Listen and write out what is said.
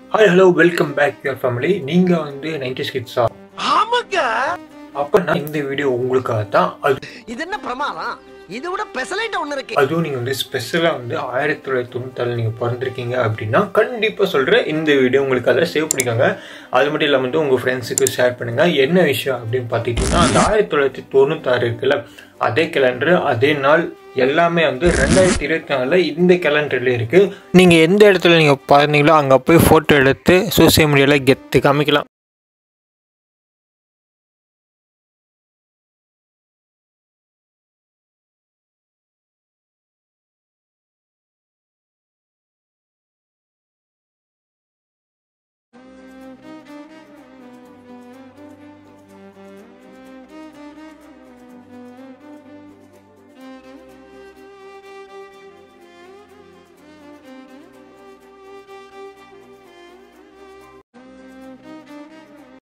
hi hello welcome back your family நீங்கள் வந்து ninety கிட்ஸா ஆமாங்க அப்போ நான் இந்த வீடியோ உங்களுக்காக தான் அது இது என்ன பிரமாதம் இது விட பெசலைட் ஒண்ணு இருக்கு அதுவும் நீங்கள் வந்து ஸ்பெஷலாக வந்து ஆயிரத்தி தொள்ளாயிரத்தி தொண்ணூத்தாறு நீங்கள் பிறந்திருக்கீங்க அப்படின்னா கண்டிப்பாக சொல்கிறேன் இந்த வீடியோ உங்களுக்கு அதில் சேவ் பண்ணிக்கோங்க அது மட்டும் இல்லாமல் வந்து உங்கள் ஃப்ரெண்ட்ஸுக்கு ஷேர் பண்ணுங்கள் என்ன விஷயம் அப்படின்னு பார்த்துக்கிட்டிங்கன்னா அந்த ஆயிரத்தி தொள்ளாயிரத்தி தொண்ணூத்தாறு இருக்குல்ல அதே கேலண்டர் அதே நாள் எல்லாமே வந்து ரெண்டாயிரத்தி இருபத்தி நாலில் இந்த கேலண்டர்ல இருக்குது நீங்கள் எந்த இடத்துல நீங்கள் பிறந்தீங்களோ அங்கே போய் ஃபோட்டோ எடுத்து சோசியல் மீடியாவில் கெத்து காமிக்கலாம்